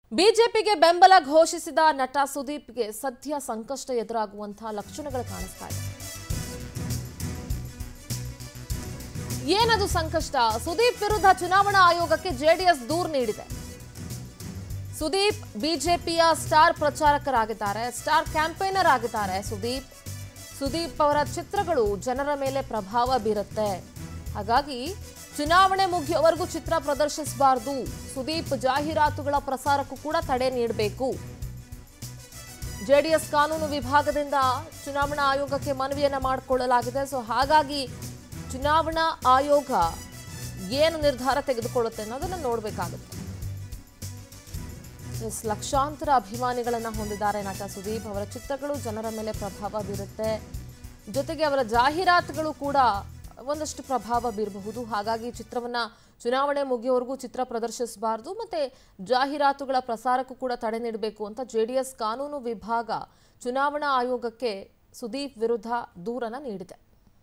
ಬಿಜೆಪಿಗೆ ಬೆಂಬಲ ಘೋಷಿಸಿದ ನಟ ಸುದೀಪ್ಗೆ ಸದ್ಯ ಸಂಕಷ್ಟ ಎದುರಾಗುವಂತಹ ಲಕ್ಷಣಗಳು ಕಾಣಿಸ್ತಾ ಇದೆ ಏನದು ಸಂಕಷ್ಟ ಸುದೀಪ್ ವಿರುದ್ಧ ಚುನಾವಣಾ ಆಯೋಗಕ್ಕೆ ಜೆಡಿಎಸ್ ದೂರು ನೀಡಿದೆ ಸುದೀಪ್ ಬಿಜೆಪಿಯ ಸ್ಟಾರ್ ಪ್ರಚಾರಕರಾಗಿದ್ದಾರೆ ಸ್ಟಾರ್ ಕ್ಯಾಂಪೇನರ್ ಆಗಿದ್ದಾರೆ ಸುದೀಪ್ ಸುದೀಪ್ ಅವರ ಚಿತ್ರಗಳು ಜನರ ಮೇಲೆ ಪ್ರಭಾವ ಬೀರುತ್ತೆ ಹಾಗಾಗಿ ಚುನಾವಣೆ ಮುಗಿಯೋವರೆಗೂ ಚಿತ್ರ ಪ್ರದರ್ಶಿಸಬಾರದು ಸುದೀಪ್ ಜಾಹೀರಾತುಗಳ ಪ್ರಸಾರಕ್ಕೂ ಕೂಡ ತಡೆ ನೀಡಬೇಕು ಜೆಡಿಎಸ್ ಕಾನೂನು ವಿಭಾಗದಿಂದ ಚುನಾವಣಾ ಆಯೋಗಕ್ಕೆ ಮನವಿಯನ್ನ ಮಾಡಿಕೊಳ್ಳಲಾಗಿದೆ ಸೊ ಹಾಗಾಗಿ ಚುನಾವಣಾ ಆಯೋಗ ಏನು ನಿರ್ಧಾರ ತೆಗೆದುಕೊಳ್ಳುತ್ತೆ ಅನ್ನೋದನ್ನ ನೋಡಬೇಕಾಗುತ್ತೆ ಎಸ್ ಲಕ್ಷಾಂತರ ಅಭಿಮಾನಿಗಳನ್ನ ಹೊಂದಿದ್ದಾರೆ ನಟ ಸುದೀಪ್ ಅವರ ಚಿತ್ರಗಳು ಜನರ ಮೇಲೆ ಪ್ರಭಾವ ಬೀರುತ್ತೆ ಜೊತೆಗೆ ಅವರ ಜಾಹೀರಾತುಗಳು ಕೂಡ ಒಂದಷ್ಟು ಪ್ರಭಾವ ಬೀರಬಹುದು ಹಾಗಾಗಿ ಚಿತ್ರವನ್ನ ಚುನಾವಣೆ ಮುಗಿಯೋವರೆಗೂ ಚಿತ್ರ ಪ್ರದರ್ಶಿಸಬಾರದು ಮತ್ತೆ ಜಾಹೀರಾತುಗಳ ಪ್ರಸಾರಕ್ಕೂ ಕೂಡ ತಡೆ ನೀಡಬೇಕು ಅಂತ ಜೆಡಿಎಸ್ ಕಾನೂನು ವಿಭಾಗ ಚುನಾವಣಾ ಆಯೋಗಕ್ಕೆ ಸುದೀಪ್ ವಿರುದ್ಧ ದೂರನ್ನ ನೀಡಿದೆ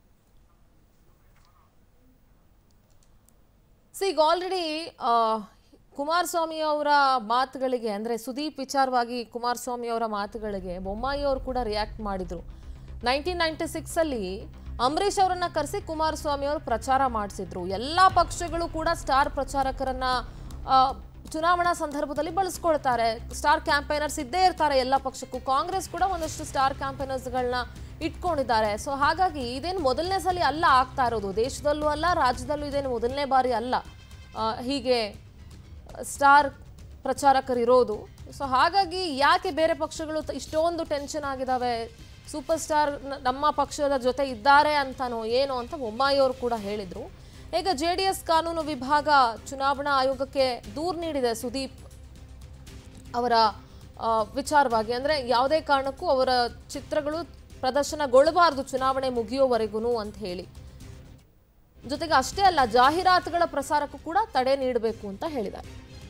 ಸೊ ಈಗ ಆಲ್ರೆಡಿ ಕುಮಾರಸ್ವಾಮಿ ಅವರ ಮಾತುಗಳಿಗೆ ಅಂದರೆ ಸುದೀಪ್ ವಿಚಾರವಾಗಿ ಕುಮಾರಸ್ವಾಮಿ ಅವರ ಮಾತುಗಳಿಗೆ ಬೊಮ್ಮಾಯಿ ಅವರು ಕೂಡ ರಿಯಾಕ್ಟ್ ಮಾಡಿದ್ರು ನೈನ್ಟೀನ್ ನೈಂಟಿ ಸಿಕ್ಸಲ್ಲಿ ಅಂಬರೀಷ್ ಅವರನ್ನ ಕರೆಸಿ ಕುಮಾರಸ್ವಾಮಿ ಅವರು ಪ್ರಚಾರ ಮಾಡಿಸಿದ್ರು ಎಲ್ಲ ಪಕ್ಷಗಳು ಕೂಡ ಸ್ಟಾರ್ ಪ್ರಚಾರಕರನ್ನ ಆ, ಚುನಾವಣಾ ಸಂದರ್ಭದಲ್ಲಿ ಬಳಸ್ಕೊಳ್ತಾರೆ ಸ್ಟಾರ್ ಕ್ಯಾಂಪೇನರ್ಸ್ ಇದ್ದೇ ಇರ್ತಾರೆ ಎಲ್ಲ ಪಕ್ಷಕ್ಕೂ ಕಾಂಗ್ರೆಸ್ ಕೂಡ ಒಂದಷ್ಟು ಸ್ಟಾರ್ ಕ್ಯಾಂಪೇನರ್ಸ್ಗಳನ್ನ ಇಟ್ಕೊಂಡಿದ್ದಾರೆ ಸೊ ಹಾಗಾಗಿ ಇದೇನು ಮೊದಲನೇ ಸಲ ಅಲ್ಲ ಆಗ್ತಾ ಇರೋದು ದೇಶದಲ್ಲೂ ಅಲ್ಲ ರಾಜ್ಯದಲ್ಲೂ ಇದೇನು ಮೊದಲನೇ ಬಾರಿ ಅಲ್ಲ ಆ, ಹೀಗೆ ಸ್ಟಾರ್ ಪ್ರಚಾರಕರಿರೋದು ಸೊ ಹಾಗಾಗಿ ಯಾಕೆ ಬೇರೆ ಪಕ್ಷಗಳು ತ- ಇಷ್ಟೊಂದು ಟೆನ್ಷನ್ ಆಗಿದಾವೆ ಸೂಪರ್ ಸ್ಟಾರ್ ನ- ನಮ್ಮ ಪಕ್ಷದ ಜೊತೆ ಇದ್ದಾರೆ ಅಂತನೋ ಏನೋ ಅಂತ ಬೊಮ್ಮಾಯಿ ಅವರು ಕೂಡ ಹೇಳಿದ್ರು ಈಗ ಜೆ ಡಿ ಎಸ್ ಕಾನೂನು ವಿಭಾಗ ಚುನಾವಣಾ ಆಯೋಗಕ್ಕೆ ದೂರು ನೀಡಿದೆ ಸುದೀಪ್ ಅವರ ಆ, ವಿಚಾರವಾಗಿ ಅಂದರೆ ಯಾವುದೇ ಕಾರಣಕ್ಕೂ ಅವರ ಚಿತ್ರಗಳು ಪ್ರದರ್ಶನಗೊಳ್ಳಬಾರದು ಚುನಾವಣೆ ಮುಗಿಯೋವರೆಗೂ ಅಂತ ಹೇಳಿ ಜೊತೆಗೆ ಅಷ್ಟೇ ಅಲ್ಲ ಜಾಹೀರಾತುಗಳ ಪ್ರಸಾರಕ್ಕೂ ಕೂಡ ತಡೆ ನೀಡಬೇಕು ಅಂತ ಹೇಳಿದ್ದಾರೆ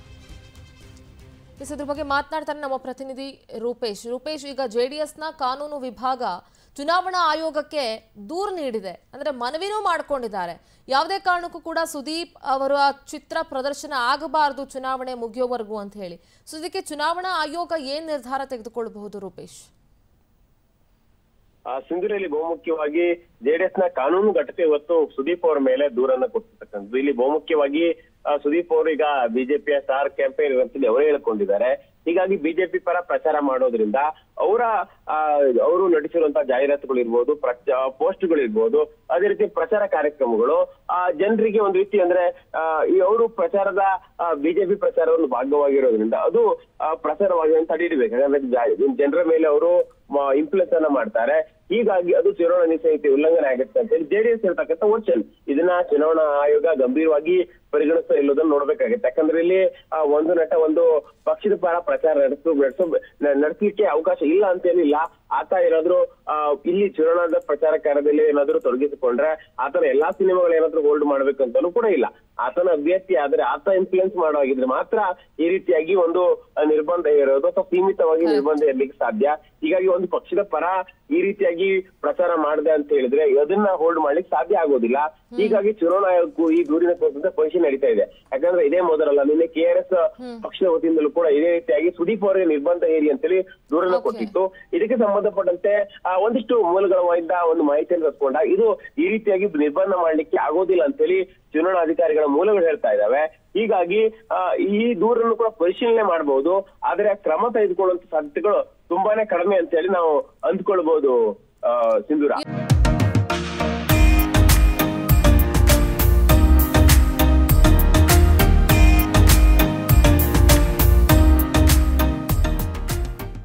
ಎಸ್ ಇದ್ರ ಬಗ್ಗೆ ಮಾತನಾಡ್ತಾರೆ ನಮ್ಮ ಪ್ರತಿನಿಧಿ ರೂಪೇಶ್ ರೂಪೇಶ್ ಈಗ ಜೆಡಿಎಸ್ನ ಕಾನೂನು ವಿಭಾಗ ಚುನಾವಣಾ ಆಯೋಗಕ್ಕೆ ದೂರು ನೀಡಿದೆ ಅಂದ್ರೆ ಮನವಿನೂ ಮಾಡ್ಕೊಂಡಿದ್ದಾರೆ ಯಾವುದೇ ಕಾರಣಕ್ಕೂ ಕೂಡ ಸುದೀಪ್ ಅವರ ಚಿತ್ರ ಪ್ರದರ್ಶನ ಆಗಬಾರದು ಚುನಾವಣೆ ಮುಗಿಯೋವರೆಗೂ ಅಂತ ಹೇಳಿ ಸೊ ಇದಕ್ಕೆ ಚುನಾವಣಾ ಆಯೋಗ ಏನ್ ನಿರ್ಧಾರ ತೆಗೆದುಕೊಳ್ಳಬಹುದು ರೂಪೇಶ್ ಆ ಸಿಂಧೂರಲ್ಲಿ ಬಹುಮುಖ್ಯವಾಗಿ ಜೆಡಿಎಸ್ ನ ಕಾನೂನು ಘಟಕ ಇವತ್ತು ಸುದೀಪ್ ಅವರ ಮೇಲೆ ದೂರನ್ನ ಕೊಟ್ಟಿರ್ತಕ್ಕಂಥದ್ದು ಇಲ್ಲಿ ಬಹುಮುಖ್ಯವಾಗಿ ಆ, ಸುದೀಪ್ ಅವರು ಈಗ ಬಿಜೆಪಿಯ ಸ್ಟಾರ್ ಕ್ಯಾಂಪೇನ್ ಅಂತೇಳಿ ಅವರೇ ಹೇಳ್ಕೊಂಡಿದ್ದಾರೆ ಹೀಗಾಗಿ ಬಿಜೆಪಿ ಪರ ಪ್ರಚಾರ ಮಾಡೋದ್ರಿಂದ ಅವರ ಅವರು ನಟಿಸಿರುವಂತಹ ಜಾಹೀರಾತುಗಳು ಇರ್ಬೋದು ಪೋಸ್ಟ್ಗಳು ಇರ್ಬೋದು ಅದೇ ರೀತಿ ಪ್ರಚಾರ ಕಾರ್ಯಕ್ರಮಗಳು ಆ ಜನರಿಗೆ ಒಂದು ರೀತಿ ಅಂದ್ರೆ ಆ, ಈ ಅವರು ಪ್ರಚಾರದ ಬಿಜೆಪಿ ಪ್ರಚಾರವನ್ನು ಭಾಗವಾಗಿರೋದ್ರಿಂದ ಅದು ಆ, ಪ್ರಸಾರವಾಗಿ ತಡೆ ಹಿಡಿಬೇಕು ಯಾಕಂದ್ರೆ ಜಾ- ಜನರ ಮೇಲೆ ಅವರು ಇನ್ಫ್ಲೂಯೆನ್ಸ್ ಅನ್ನ ಮಾಡ್ತಾರೆ ಹೀಗಾಗಿ ಅದು ಚುನಾವಣಾ ನೀತಿ ಸಂಹಿತೆ ಉಲ್ಲಂಘನೆ ಆಗುತ್ತೆ ಅಂತ ಹೇಳಿ ಜೆಡಿಎಸ್ ಹೇಳ್ತಕ್ಕಂಥ ವರ್ಷನ್ ಇದನ್ನ ಚುನಾವಣಾ ಆಯೋಗ ಗಂಭೀರವಾಗಿ ಪರಿಗಣಿಸ್ತಾ ಇಲ್ಲೋದನ್ನ ನೋಡ್ಬೇಕಾಗುತ್ತೆ ಯಾಕಂದ್ರೆ ಇಲ್ಲಿ ಆ, ಒಂದು ನಟ ಒಂದು ಪಕ್ಷದ ಪರ ಪ್ರಚಾರ ನಡೆಸು ನಡೆಸೋ ನಡೆಸಲಿಕ್ಕೆ ಅವಕಾಶ ಇಲ್ಲ ಅಂತ ಏನಿಲ್ಲ ಆತ ಏನಾದ್ರು ಆ, ಇಲ್ಲಿ ಚುನಾವಣಾ ಪ್ರಚಾರ ಕಾರ್ಯದಲ್ಲಿ ಏನಾದ್ರು ತೊಡಗಿಸಿಕೊಂಡ್ರೆ ಆತನ ಎಲ್ಲಾ ಸಿನಿಮಾಗಳು ಏನಾದ್ರು ಹೋಲ್ಡ್ ಮಾಡ್ಬೇಕು ಅಂತಾನು ಕೂಡ ಇಲ್ಲ ಆತನ ಅಭ್ಯರ್ಥಿ ಆದ್ರೆ ಆತ ಇನ್ಫ್ಲೂಯೆನ್ಸ್ ಮಾಡೋಗಿದ್ರೆ ಮಾತ್ರ ಈ ರೀತಿಯಾಗಿ ಒಂದು ಆ, ನಿರ್ಬಂಧ ಇರೋದು ಅಥವಾ ಸೀಮಿತವಾಗಿ ನಿರ್ಬಂಧ ಇರ್ಲಿಕ್ಕೆ ಸಾಧ್ಯ ಹೀಗಾಗಿ ಒಂದು ಪಕ್ಷದ ಪರ ಈ ರೀತಿಯಾಗಿ ಪ್ರಚಾರ ಮಾಡಿದೆ ಅಂತ ಹೇಳಿದ್ರೆ ಅದನ್ನ ಹೋಲ್ಡ್ ಮಾಡ್ಲಿಕ್ಕೆ ಸಾಧ್ಯ ಆಗೋದಿಲ್ಲ ಹೀಗಾಗಿ ಚುನಾವಣಾ ಆಯೋಗಕ್ಕೂ ಈ ದೂರಿನ ಕುರಿತಂತೆ ಪರಿಶೀಲನೆ ನಡೀತಾ ಇದೆ ಯಾಕಂದ್ರೆ ಇದೇ ಮೊದಲಲ್ಲ ನಿನ್ನೆ ಕೆ ಆರ್ ಎಸ್ ಪಕ್ಷದ ವತಿಯಿಂದಲೂ ಕೂಡ ಇದೇ ರೀತಿಯಾಗಿ ಸುದೀಪ್ ಅವರಿಗೆ ನಿರ್ಬಂಧ ಏರಿ ಅಂತೇಳಿ ದೂರನ್ನ ಕೊಟ್ಟಿತ್ತು ಇದಕ್ಕೆ ಸಂಬಂಧಪಟ್ಟಂತೆ ಆ, ಒಂದಿಷ್ಟು ಮೂಲಗಳ ಇಂದ ಒಂದು ಮಾಹಿತಿಯನ್ನು ಕತ್ಕೊಂಡ ಇದು ಈ ರೀತಿಯಾಗಿ ನಿರ್ಬಂಧ ಮಾಡ್ಲಿಕ್ಕೆ ಆಗೋದಿಲ್ಲ ಅಂತೇಳಿ ಚುನಾವಣಾ ಅಧಿಕಾರಿಗಳ ಮೂಲಗಳು ಹೇಳ್ತಾ ಇದಾವೆ ಹೀಗಾಗಿ ಆ, ಈ ದೂರನ್ನು ಕೂಡ ಪರಿಶೀಲನೆ ಮಾಡಬಹುದು ಆದ್ರೆ ಕ್ರಮ ತೆಗೆದುಕೊಳ್ಳುವಂತ ಸಾಧ್ಯತೆಗಳು ತುಂಬಾನೇ ಕಡಿಮೆ ಅಂತ ಹೇಳಿ ನಾವು ಅಂದ್ಕೊಳ್ಬಹುದು ಆ, ಸಿಂಧೂರ